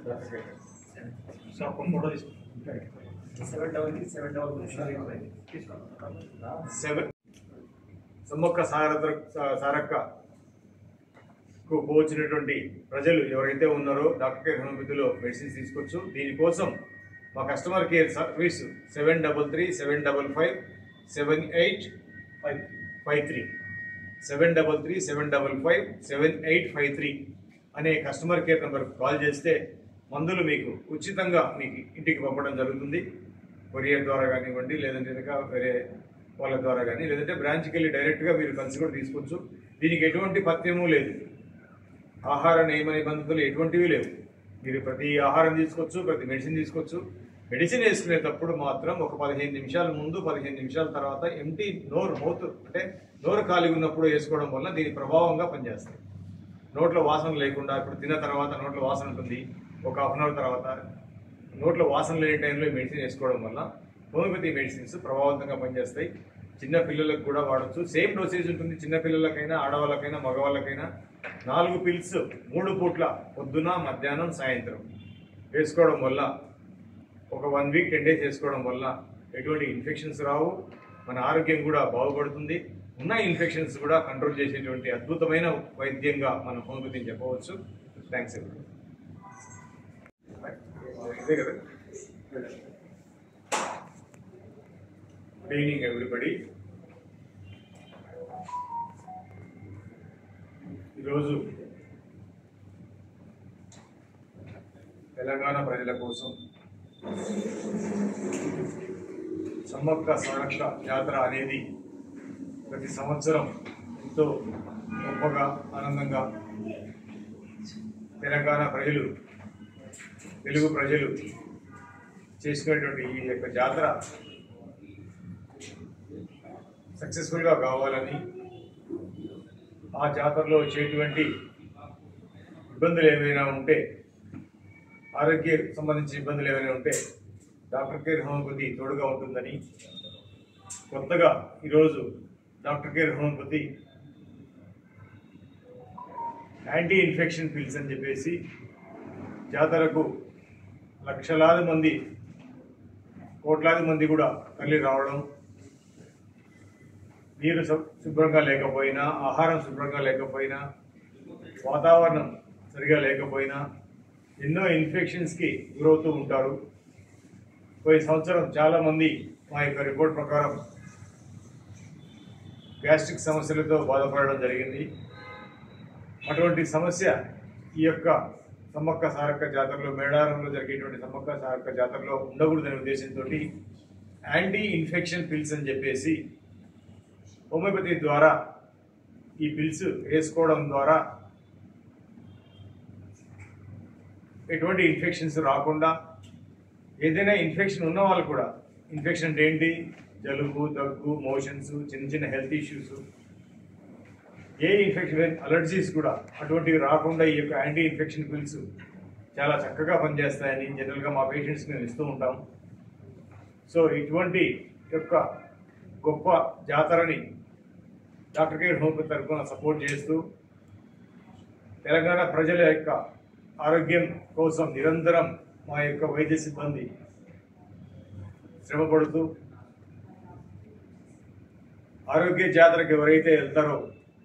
Sir ఒక photo తీసుకుంటాం seven double three seven double seven Sammakka సారథ సారక్క కు పోవచ్చినటువంటి ప్రజలు ఎవరైతే ఉన్నారో డాక్టర్ కేర్ హోమియోపతిలో మెడిసిన్స్ తీసుకోవచ్చు దీనికోసం మా customer care service seven double three seven double five seven eight five five three seven double three seven double five seven eight five three అనే కస్టమర్ కేర్ నెంబర్కి కాల్ చేస్తే మందులు మీకు ఉచితంగా మీకు ఇంటికి పంపడం జరుగుతుంది కొరియర్ ద్వారా కానివ్వండి లేదంటే కనుక వేరే వాళ్ళ ద్వారా కానీ లేదంటే బ్రాంచ్కి వెళ్ళి డైరెక్ట్గా మీరు కలిసి కూడా తీసుకోవచ్చు దీనికి ఎటువంటి పథ్యము లేదు ఆహార నియమ నిబంధనలు ఎటువంటివి లేవు మీరు ప్రతి ఆహారం తీసుకోవచ్చు ప్రతి మెడిసిన్ తీసుకోవచ్చు మెడిసిన్ వేసుకునేటప్పుడు మాత్రం ఒక పదిహేను నిమిషాల ముందు పదిహేను నిమిషాల తర్వాత ఎంటీ నోరు మౌత్ అంటే నోరు ఖాళీ ఉన్నప్పుడు వేసుకోవడం వల్ల దీని ప్రభావంగా పనిచేస్తాయి నోట్లో వాసన లేకుండా ఇప్పుడు తిన్న తర్వాత నోట్లో వాసన ఉంటుంది ఒక హాఫ్ అన్ అవర్ తర్వాత నోట్లో వాసన లేని టైంలో ఈ మెడిసిన్ వేసుకోవడం వల్ల హోమియోపతి మెడిసిన్స్ ప్రభావవంతంగా పనిచేస్తాయి చిన్న పిల్లలకు కూడా వాడచ్చు సేమ్ డోసేజ్ ఉంటుంది చిన్న పిల్లలకైనా ఆడవాళ్ళకైనా మగవాళ్ళకైనా నాలుగు పిల్స్ మూడు పూట్ల పొద్దున మధ్యాహ్నం సాయంత్రం వేసుకోవడం వల్ల ఒక వన్ వీక్ టెన్ డేస్ వేసుకోవడం వల్ల ఎటువంటి ఇన్ఫెక్షన్స్ రావు మన ఆరోగ్యం కూడా బాగుపడుతుంది ఉన్న ఇన్ఫెక్షన్స్ కూడా కంట్రోల్ చేసేటువంటి అద్భుతమైన వైద్యంగా మనం హోమియోపతిని చెప్పవచ్చు థ్యాంక్స్ ఇదే కదా గుడ్ ఈవినింగ్ ఎవ్రీబడి ఈరోజు తెలంగాణ ప్రజల కోసం సమ్మక్క సారక్క జాతర అనేది ప్రతి సంవత్సరం ఎంతో గొప్పగా ఆనందంగా తెలంగాణ ప్రజలు తెలుగు ప్రజలు చేసుకునేటువంటి ఈ యొక్క జాతర సక్సెస్ఫుల్గా కావాలని ఆ జాతరలో వచ్చేటువంటి ఇబ్బందులు ఏమైనా ఉంటే ఆరోగ్య సంబంధించిన ఇబ్బందులు ఏమైనా ఉంటే డాక్టర్ కేర్ హోమియోపతి తోడుగా ఉంటుందని కొత్తగా ఈరోజు doctor care homeopathy anti infection pills అని చెప్పేసి జాతరకు లక్షలాది మంది కోట్లాది మంది కూడా తల్లి రావడం నీరు శు- శుభ్రంగా లేకపోయినా ఆహారం శుభ్రంగా లేకపోయినా వాతావరణం సరిగా లేకపోయినా ఎన్నో ఇన్ఫెక్షన్స్కి గురవుతూ ఉంటారు పోయి సంవత్సరం చాలామంది మా యొక్క రిపోర్ట్ ప్రకారం గ్యాస్ట్రిక్ సమస్యలతో బాధపడడం జరిగింది అటువంటి సమస్య ఈ యొక్క సమ్మక్క సారక్క జాతరలో మేడారంలో జరిగేటువంటి సమ్మక్క సారక్క జాతరలో ఉండకూడదనే ఉద్దేశంతో యాంటీ ఇన్ఫెక్షన్ పిల్స్ అని చెప్పేసి హోమియోపతి ద్వారా ఈ పిల్స్ వేసుకోవడం ద్వారా ఎటువంటి ఇన్ఫెక్షన్స్ రాకుండా ఏదైనా ఇన్ఫెక్షన్ ఉన్న వాళ్ళు కూడా ఇన్ఫెక్షన్ అంటే ఏంటి జలుబు దగ్గు మోషన్స్ చిన్న చిన్న హెల్త్ ఇష్యూస్ ఏ ఇన్ఫెక్షన్ అలర్జీస్ కూడా అటువంటివి రాకుండా ఈ యొక్క యాంటీ ఇన్ఫెక్షన్ పిల్స్ చాలా చక్కగా పనిచేస్తాయని జనరల్గా మా పేషెంట్స్కి మేము ఇస్తూ ఉంటాం సో ఇటువంటి యొక్క గొప్ప జాతరని డాక్టర్ కేర్ హోమియోపతి తరఫున సపోర్ట్ చేస్తూ తెలంగాణ ప్రజల యొక్క ఆరోగ్యం కోసం నిరంతరం మా యొక్క వైద్య సిబ్బంది శ్రమపడుతూ ఆరోగ్య జాతరకు ఎవరైతే వెళ్తారో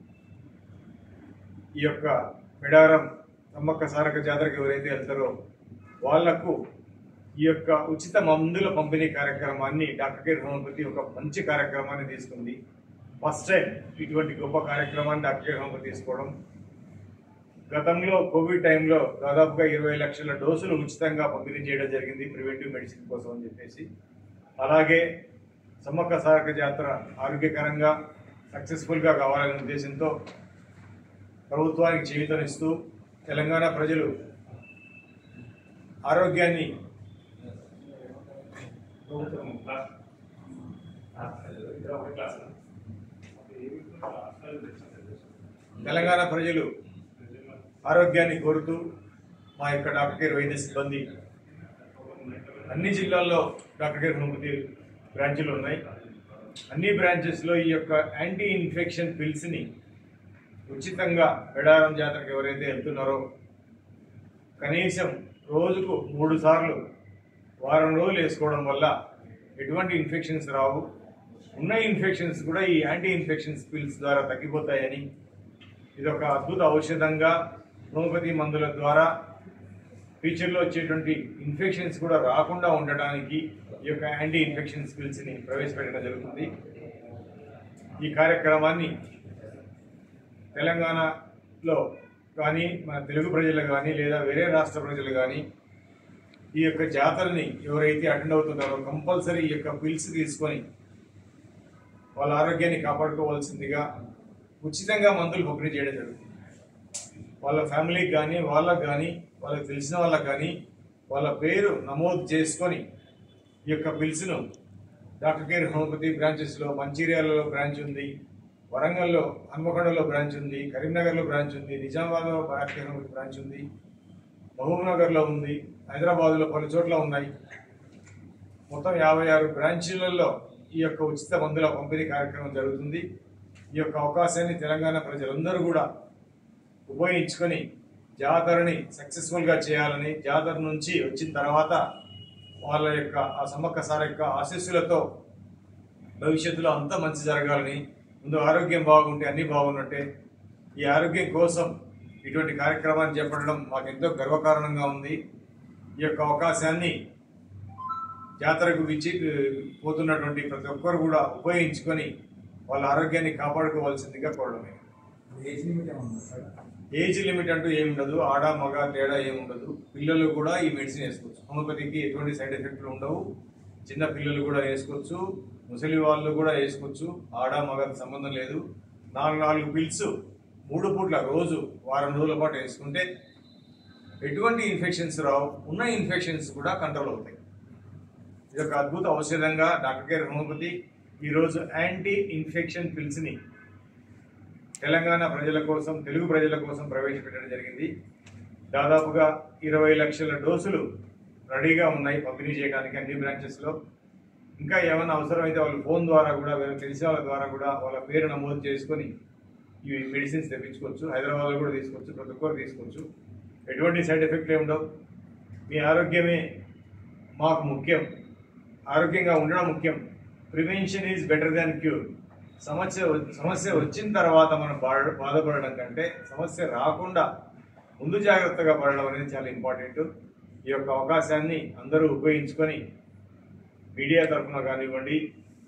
ఈ యొక్క మెడారం సమ్మక్క సారక జాతరకు ఎవరైతే వెళ్తారో వాళ్లకు ఈ యొక్క ఉచిత మందుల పంపిణీ కార్యక్రమాన్ని డాక్టర్ కేర్ హోమియోపతి ఒక మంచి కార్యక్రమాన్ని తీసుకుంది ఫస్ట్ టైం ఇటువంటి గొప్ప కార్యక్రమాన్ని డాక్టర్ కేర్ హోమియోపతి తీసుకోవడం గతంలో కోవిడ్ టైంలో దాదాపుగా ఇరవై లక్షల డోసులు ఉచితంగా పంపిణీ చేయడం జరిగింది ప్రివెంటివ్ మెడిసిన్ కోసం అని చెప్పేసి అలాగే సమ్మక్క సారక జాతర ఆరోగ్యకరంగా సక్సెస్ఫుల్గా కావాలనే ఉద్దేశంతో ప్రభుత్వానికి జీవితమిస్తూ తెలంగాణ ప్రజలు ఆరోగ్యాన్ని తెలంగాణ ప్రజలు ఆరోగ్యాన్ని కోరుతూ మా యొక్క డాక్టర్ కేర్ వైద్య సిబ్బంది అన్ని జిల్లాల్లో డాక్టర్ కేర్ హోమియోపతి బ్రాంచులు ఉన్నాయి అన్ని బ్రాంచెస్లో ఈ యొక్క యాంటీ ఇన్ఫెక్షన్ పిల్స్ని ఉచితంగా బెడారం జాతరకు ఎవరైతే వెళ్తున్నారో కనీసం రోజుకు మూడు సార్లు వారం రోజులు వేసుకోవడం వల్ల ఎటువంటి ఇన్ఫెక్షన్స్ రావు ఉన్న ఇన్ఫెక్షన్స్ కూడా ఈ యాంటీ ఇన్ఫెక్షన్స్ పిల్స్ ద్వారా తగ్గిపోతాయని ఇది ఒక అద్భుత ఔషధంగా హోమియోపతి మందుల ద్వారా ఫ్యూచర్లో వచ్చేటువంటి ఇన్ఫెక్షన్స్ కూడా రాకుండా ఉండటానికి ఈ యొక్క యాంటీ ఇన్ఫెక్షన్స్ పిల్స్ని ప్రవేశపెట్టడం జరుగుతుంది ఈ కార్యక్రమాన్ని తెలంగాణలో కానీ మన తెలుగు ప్రజలు కానీ లేదా వేరే రాష్ట్ర ప్రజలు కానీ ఈ యొక్క జాతరని ఎవరైతే అటెండ్ అవుతున్నారో కంపల్సరీ ఈ యొక్క పిల్స్ తీసుకొని వాళ్ళ ఆరోగ్యాన్ని కాపాడుకోవాల్సిందిగా ఉచితంగా మందులు పంపిణీ చేయడం జరుగుతుంది వాళ్ళ ఫ్యామిలీకి కానీ వాళ్ళకి కానీ వాళ్ళకి తెలిసిన వాళ్ళకి కానీ వాళ్ళ పేరు నమోదు చేసుకొని ఈ యొక్క పిల్స్ను డాక్టర్ కేర్ హోమియోపతి బ్రాంచెస్లో మంచిర్యాలలో బ్రాంచ్ ఉంది వరంగల్లో హన్మకొండలో బ్రాంచ్ ఉంది కరీంనగర్లో బ్రాంచ్ ఉంది నిజామాబాద్లో డాక్టర్ కేర్ హోమియోపతి బ్రాంచ్ ఉంది మహబూబ్నగర్లో ఉంది హైదరాబాద్లో పలు చోట్ల ఉన్నాయి మొత్తం యాభై ఆరు బ్రాంచీలలో ఈ యొక్క ఉచిత మందుల పంపిణీ కార్యక్రమం జరుగుతుంది ఈ యొక్క అవకాశాన్ని తెలంగాణ ప్రజలందరూ కూడా ఉపయోగించుకొని జాతరని సక్సెస్ఫుల్గా చేయాలని జాతర నుంచి వచ్చిన తర్వాత వాళ్ళ యొక్క ఆ సమ్మక్క సార్ యొక్క ఆశీస్సులతో భవిష్యత్తులో అంతా మంచి జరగాలని ముందు ఆరోగ్యం బాగుంటే అన్నీ బాగున్నట్టే ఈ ఆరోగ్యం కోసం ఇటువంటి కార్యక్రమాన్ని చేపట్టడం మాకు ఎంతో గర్వకారణంగా ఉంది ఈ యొక్క అవకాశాన్ని జాతరకు విచ్చి పోతున్నటువంటి ప్రతి ఒక్కరు కూడా ఉపయోగించుకొని వాళ్ళ ఆరోగ్యాన్ని కాపాడుకోవాల్సిందిగా కోరడమే ఏజ్ లిమిట్ ఏమన్నా ఉందా సార్ ఏజ్ లిమిట్ అంటూ ఏమి ఉండదు ఆడ మగ తేడా ఏమి ఉండదు పిల్లలు కూడా ఈ మెడిసిన్ వేసుకోవచ్చు హోమియోపతికి ఎటువంటి సైడ్ ఎఫెక్ట్లు ఉండవు చిన్న పిల్లలు కూడా వేసుకోవచ్చు ముసలి వాళ్ళు కూడా వేసుకోవచ్చు ఆడ మగ సంబంధం లేదు నాలుగు నాలుగు పిల్స్ మూడు పూట్ల రోజు వారం రోజుల పాటు వేసుకుంటే ఎటువంటి ఇన్ఫెక్షన్స్ రావు ఉన్న ఇన్ఫెక్షన్స్ కూడా కంట్రోల్ అవుతాయి ఇది ఒక అద్భుత ఔషధంగా డాక్టర్ కేర్ హోమియోపతి ఈరోజు యాంటీ ఇన్ఫెక్షన్ పిల్స్ని తెలంగాణ ప్రజల కోసం తెలుగు ప్రజల కోసం ప్రవేశపెట్టడం జరిగింది దాదాపుగా ఇరవై లక్షల డోసులు రెడీగా ఉన్నాయి పంపిణీ చేయడానికి అన్ని బ్రాంచెస్లో ఇంకా ఏమైనా అవసరమైతే వాళ్ళు ఫోన్ ద్వారా కూడా వేరే తెలిసిన వాళ్ళ ద్వారా కూడా వాళ్ళ పేరు నమోదు చేసుకొని ఈ మెడిసిన్స్ తెప్పించుకోవచ్చు హైదరాబాద్లో కూడా తీసుకోవచ్చు ప్రతి ఒక్కరు తీసుకోవచ్చు ఎటువంటి సైడ్ ఎఫెక్ట్లు ఏమి ఉండవు మీ ఆరోగ్యమే మాకు ముఖ్యం ఆరోగ్యంగా ఉండడం ముఖ్యం prevention is better than cure సమస్య వ- సమస్య వచ్చిన తర్వాత మనం బాధ బాధపడడం కంటే సమస్య రాకుండా ముందు జాగ్రత్తగా పడడం అనేది చాలా ఇంపార్టెంట్ ఈ యొక్క అవకాశాన్ని అందరూ ఉపయోగించుకొని మీడియా తరఫున కానివ్వండి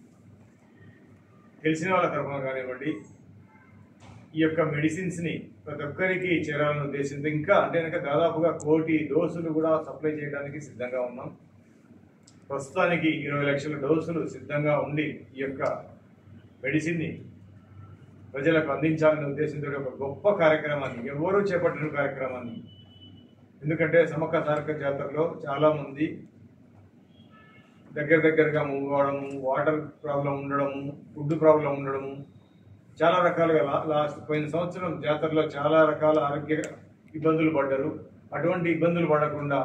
తెలిసిన వాళ్ళ తరఫున కానివ్వండి ఈ యొక్క మెడిసిన్స్ని ప్రతి ఒక్కరికి చేరాలనే ఉద్దేశంతో ఇంకా అంటే కనుక దాదాపుగా కోటి డోసులు కూడా సప్లై చేయడానికి సిద్ధంగా ఉన్నాం ప్రస్తుతానికి ఇరవై లక్షల డోసులు సిద్ధంగా ఉండి ఈ యొక్క మెడిసిన్ని ప్రజలకు అందించాలనే ఉద్దేశంతో ఒక గొప్ప కార్యక్రమాన్ని ఎవరూ చేపట్టిన కార్యక్రమాన్ని ఎందుకంటే సమక్క సారక జాతరలో చాలా మంది దగ్గర దగ్గరగా మూవ్ అవడము వాటర్ ప్రాబ్లం ఉండడము ఫుడ్ ప్రాబ్లం ఉండడము చాలా రకాలుగా లా- లాస్ట్ పోయిన సంవత్సరం జాతరలో చాలా రకాల ఆరోగ్య ఇబ్బందులు పడ్డారు అటువంటి ఇబ్బందులు పడకుండా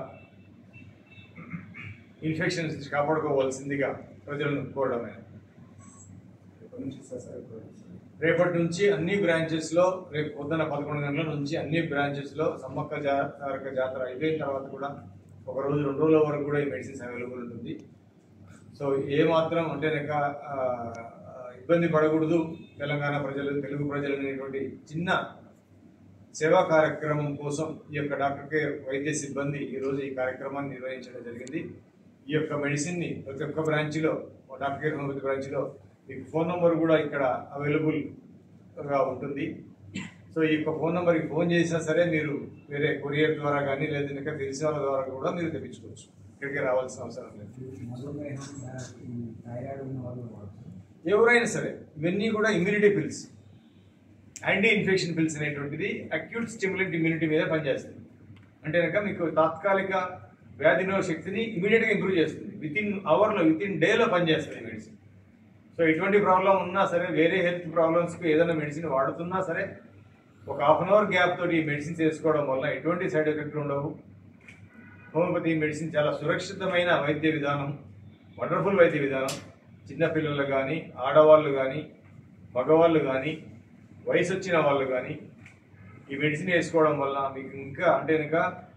ఇన్ఫెక్షన్స్ నుంచి కాపాడుకోవాల్సిందిగా ప్రజలను కోరడమే ఎప్పటి నుంచి ఇస్తారు సార్ ఎప్పటి నుంచి? రేపటి నుంచి అన్ని బ్రాంచెస్ లో రేపు పొద్దున పదకొండు గంటల నుంచి అన్ని బ్రాంచెస్ లో సమ్మక్క జాతర జాతర అయిపోయిన తర్వాత కూడా ఒక రోజు రెండు రోజుల వరకు కూడా ఈ మెడిసిన్స్ అవైలబుల్ ఉంటుంది సో ఏ మాత్రం అంటే కనుక ఆ, ఆ, ఇబ్బంది పడకూడదు తెలంగాణ ప్రజలు తెలుగు ప్రజలు అనేటువంటి చిన్న సేవా కార్యక్రమం కోసం ఈ యొక్క డాక్టర్ కేర్ వైద్య సిబ్బంది ఈరోజు ఈ కార్యక్రమాన్ని నిర్వహించడం జరిగింది ఈ యొక్క మెడిసిన్ని ప్రతి ఒక్క బ్రాంచ్లో డాక్టర్ కేర్ హోమియోపతి బ్రాంచ్లో మీకు ఫోన్ నంబర్ కూడా ఇక్కడ అవైలబుల్గా ఉంటుంది సో ఈ యొక్క ఫోన్ నెంబర్కి ఫోన్ చేసినా సరే మీరు వేరే కొరియర్ ద్వారా కానీ లేదా ఇంకా తెలిసిన వాళ్ళ ద్వారా కూడా మీరు తెప్పించుకోవచ్చు ఇక్కడికి రావాల్సిన అవసరం లేదు ఈ మధుమేహం ఈ థైరాయిడ్ ఉన్న వాళ్ళు వాడతారు. ఎవరైనా సరే ఇవన్నీ కూడా immunity pills anti infection pills అనేటువంటిది అక్యూట్ స్టిమ్యులెంట్ ఇమ్యూనిటీ మీద పనిచేస్తుంది అంటే కనుక మీకు తాత్కాలిక వ్యాధి నిరోధక శక్తిని ఇమీడియట్గా ఇంప్రూవ్ చేస్తుంది విత్ ఇన్ అవర్లో విత్ ఇన్ డేలో పనిచేస్తుంది ఈ మెడిసిన్ సో ఎటువంటి ప్రాబ్లం ఉన్నా సరే వేరే హెల్త్ ప్రాబ్లమ్స్కి ఏదైనా మెడిసిన్ వాడుతున్నా సరే ఒక హాఫ్ అన్ అవర్ గ్యాప్ తోటి ఈ మెడిసిన్స్ వేసుకోవడం వల్ల ఎటువంటి సైడ్ ఎఫెక్ట్లు ఉండవు హోమియోపతి మెడిసిన్ చాలా సురక్షితమైన వైద్య విధానం వండర్ఫుల్ వైద్య విధానం చిన్నపిల్లలు కానీ ఆడవాళ్ళు కానీ మగవాళ్ళు కానీ వయసు వచ్చిన వాళ్ళు కానీ ఈ మెడిసిన్ వేసుకోవడం వల్ల మీకు ఇంకా అంటే కనుక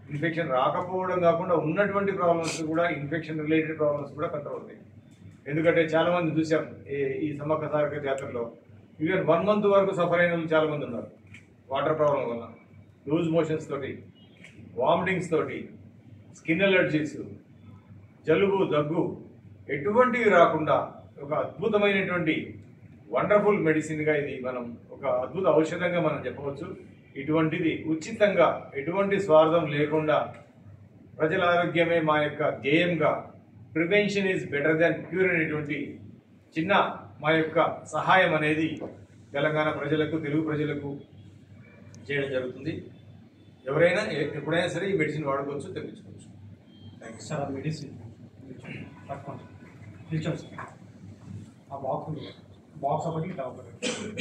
ఇన్ఫెక్షన్ రాకపోవడం కాకుండా ఉన్నటువంటి ప్రాబ్లమ్స్ కూడా ఇన్ఫెక్షన్ రిలేటెడ్ ప్రాబ్లమ్స్ కూడా కంట్రోల్ అవుతాయి ఎందుకంటే చాలా మంది చూసాం ఈ- ఈ సమ్మక్క సారక జాతరలో ఈవెన్ వన్ మంత్ వరకు సఫర్ అయిన వాళ్ళు చాలా మంది ఉన్నారు వాటర్ ప్రాబ్లం వల్ల లూజ్ మోషన్స్ తోటి వామిటింగ్స్ తోటి స్కిన్ అలర్జీస్ జలుబు దగ్గు ఎటువంటివి రాకుండా ఒక అద్భుతమైనటువంటి వండర్ఫుల్ మెడిసిన్గా ఇది మనం ఒక అద్భుత ఔషధంగా మనం చెప్పవచ్చు ఇటువంటిది ఉచితంగా ఎటువంటి స్వార్థం లేకుండా ప్రజల ఆరోగ్యమే మా యొక్క ధ్యేయంగా prevention is better than cure అనేటువంటి చిన్న మా యొక్క సహాయం అనేది తెలంగాణ ప్రజలకు తెలుగు ప్రజలకు చేయడం జరుగుతుంది ఎవరైనా ఎ- ఎప్పుడైనా సరే ఈ మెడిసిన్ వాడుకోవచ్చు తెప్పించుకోవచ్చు థ్యాంక్ యూ సార్ ఆ మెడిసిన్ పట్టుకోండి నిల్చోండి సార్ ఆ బాక్స్ బాక్స్ ఒకటి ఇట్లా ఒకటి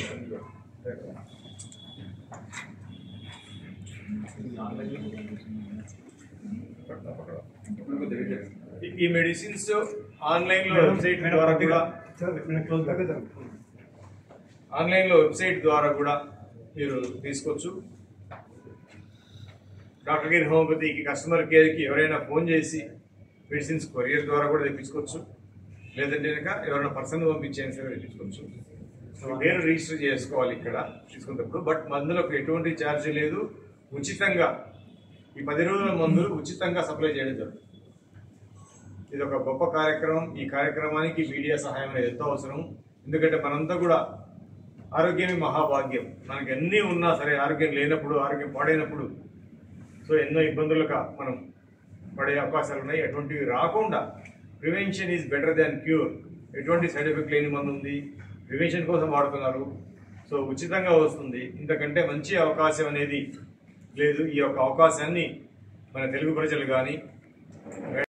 ఈ- ఈ మెడిసిన్స్ ఆన్లైన్ లో వెబ్సైట్ ద్వారా కూడా క్లోజ్ ఆన్లైన్ లో వెబ్సైట్ ద్వారా కూడా మీరు తీసుకోవచ్చు డాక్టర్ గిరి హోమియోపతికి కస్టమర్ కేర్కి ఎవరైనా ఫోన్ చేసి మెడిసిన్స్ కొరియర్ ద్వారా కూడా తెప్పించుకోవచ్చు లేదంటే కనుక ఎవరైనా పర్సన్ పంపించైనా సరే తెప్పించుకోవచ్చు మీ పేరు రిజిస్టర్ చేసుకోవాలి ఇక్కడ తీసుకున్నప్పుడు బట్ మందులకు ఎటువంటి ఛార్జ్ లేదు ఉచితంగా ఈ పది రోజుల మందులు ఉచితంగా సప్లై చేయడం జరుగుతుంది ఇది ఒక గొప్ప కార్యక్రమం ఈ కార్యక్రమానికి మీడియా సహాయం అనేది ఎంతో అవసరం ఎందుకంటే మనంతా కూడా ఆరోగ్యమే మహాభాగ్యం మనకి అన్నీ ఉన్నా సరే ఆరోగ్యం లేనప్పుడు ఆరోగ్యం పాడైనప్పుడు సో ఎన్నో ఇబ్బందులుగా మనం పడే అవకాశాలు ఉన్నాయి అటువంటివి రాకుండా prevention is better than cure ఎటువంటి సైడ్ ఎఫెక్ట్ లేని మందు ఉంది ప్రివెన్షన్ కోసం వాడుతున్నారు సో ఉచితంగా వస్తుంది ఇంతకంటే మంచి అవకాశం అనేది లేదు ఈ యొక్క అవకాశాన్ని మన తెలుగు ప్రజలు కానీ